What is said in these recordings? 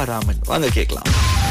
ராமன் வாங்க கேட்கலாம்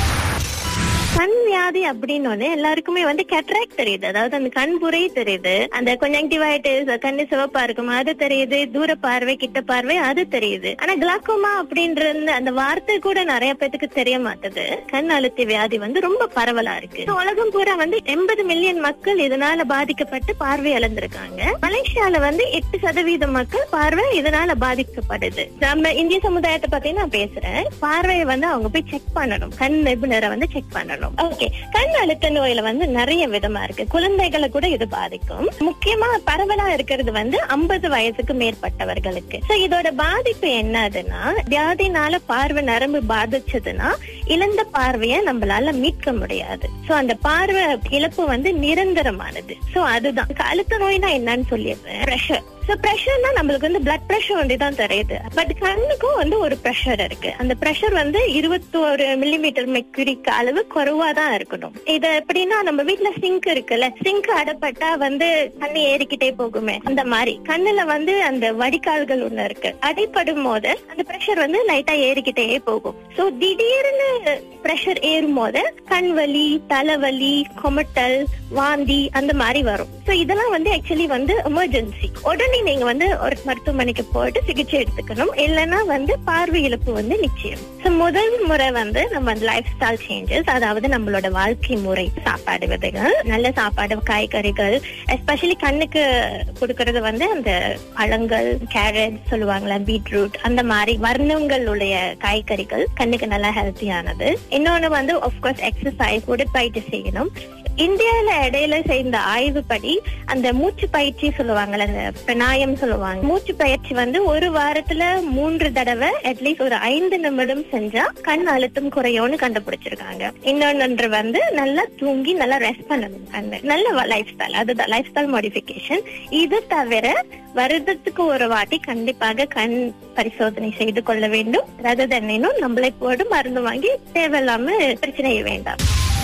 கண் வியாதி அப்படின்னு எல்லாருக்குமே வந்து கேட்ராக்ட் தெரியுது அதாவது அந்த கண் புரை தெரியுது அந்த கொஞ்சங்டிவைட்டிஸ் கண்ணு சிவப்பா இருக்கும் அது தெரியுது தூர பார்வை கிட்ட பார்வை அது தெரியுது ஆனா கிளாக்கோமா அப்படின்ற அந்த வார்த்தை கூட நிறைய பேத்துக்கு தெரிய மாட்டுது கண் அழுத்தி வியாதி வந்து ரொம்ப பரவலா இருக்கு So, உலகம் பூரா வந்து எண்பது மில்லியன் மக்கள் இதனால பாதிக்கப்பட்டு பார்வை இழந்திருக்காங்க மலேசியால வந்து எட்டு சதவீதம் மக்கள் பார்வை இதனால பாதிக்கப்படுது நம்ம இந்திய சமுதாயத்தை பத்தி நான் பேசுறேன் பார்வையை வந்து அவங்க போய் செக் பண்ணணும் கண் நிபுணரை வந்து செக் பண்ணணும் ஓகே கண் அழுத்த நோயில வந்து நிறைய விதமா இருக்கு குழந்தைகளை கூட இது பாதிக்கும் முக்கியமா பரவலா இருக்கிறது வந்து ஐம்பது வயசுக்கு மேற்பட்டவர்களுக்கு சோ இதோட பாதிப்பு என்னதுன்னா வியாதினால பார்வை நரம்பு பாதிச்சதுன்னா இழந்த பார்வையை நம்மளால மீட்க முடியாது சோ அந்த பார்வை இழப்பு வந்து நிரந்தரமானது சோ அதுதான் அழுத்த நோய்னா என்னன்னு சொல்லிடுறேன் பிரஷர் சோ பிரஷர்னா நம்மளுக்கு வந்து பிளட் பிரஷர் வந்து தான் தெரியுது பட் கண்ணுக்கும் வந்து ஒரு பிரஷர் இருக்கு அந்த பிரஷர் வந்து இருபத்தோரு மில்லிமீட்டர் மெக்குரிக்கு அளவு குறைவா தான் இருக்கணும் இது எப்படின்னா நம்ம வீட்ல சிங்க் இருக்குல்ல சிங்க் அடப்பட்டா வந்து கண்ணு ஏறிக்கிட்டே போகுமே அந்த மாதிரி கண்ணுல வந்து அந்த வடிகால்கள் ஒண்ணு இருக்கு அடைப்படும் போது அந்த பிரஷர் வந்து லைட்டா ஏறிக்கிட்டே போகும் சோ திடீர்னு பிரஷர் ஏறும் போது கண் வலி தலைவலி கொமட்டல் வாந்தி அந்த மாதிரி வரும் சோ இதெல்லாம் வந்து ஆக்சுவலி வந்து எமர்ஜென்சி உடனே நீங்க வந்து ஒரு மருத்துவமனைக்கு போயிட்டு சிகிச்சை எடுத்துக்கணும் இல்லைன்னா வந்து பார்வை இழப்பு வந்து நிச்சயம் சோ முதல் முறை வந்து நம்ம லைஃப் ஸ்டைல் சேஞ்சஸ் அதாவது நம்மளோட வாழ்க்கை முறை சாப்பாடு விதைகள் நல்ல சாப்பாடு காய்கறிகள் எஸ்பெஷலி கண்ணுக்கு கொடுக்கறது வந்து அந்த பழங்கள் கேரட் சொல்லுவாங்களா பீட்ரூட் அந்த மாதிரி வர்ணங்களுடைய காய்கறிகள் கண்ணுக்கு நல்லா ஹெல்த்தியானது இன்னொன்னு வந்து ஆஃப்கோர்ஸ் எக்ஸசைஸ் உடற்பயிற்சி செய்யணும் இந்தியால இடையில செய்த ஆய்வுப்படி அந்த மூச்சு பயிற்சி சொல்லுவாங்கல்ல அந்த பிராணாயம் சொல்லுவாங்க மூச்சு பயிற்சி வந்து ஒரு வாரத்துல மூன்று தடவை அட்லீஸ்ட் ஒரு ஐந்து நிமிடம் செஞ்சா கண் அழுத்தம் குறையும்னு கண்டுபிடிச்சிருக்காங்க இன்னொன்று வந்து நல்லா தூங்கி நல்லா ரெஸ்ட் பண்ணணும் கண்ணு நல்ல லைஃப் ஸ்டைல் அதுதான் லைஃப் ஸ்டைல் மாடிஃபிகேஷன் இது தவிர வருடத்துக்கு ஒரு வாட்டி கண்டிப்பாக கண் பரிசோதனை செய்து கொள்ள வேண்டும் ரத தண்ணினும் நம்மளை போடு மருந்து வாங்கி தேவையில்லாம பிரச்சனை வேண்டாம்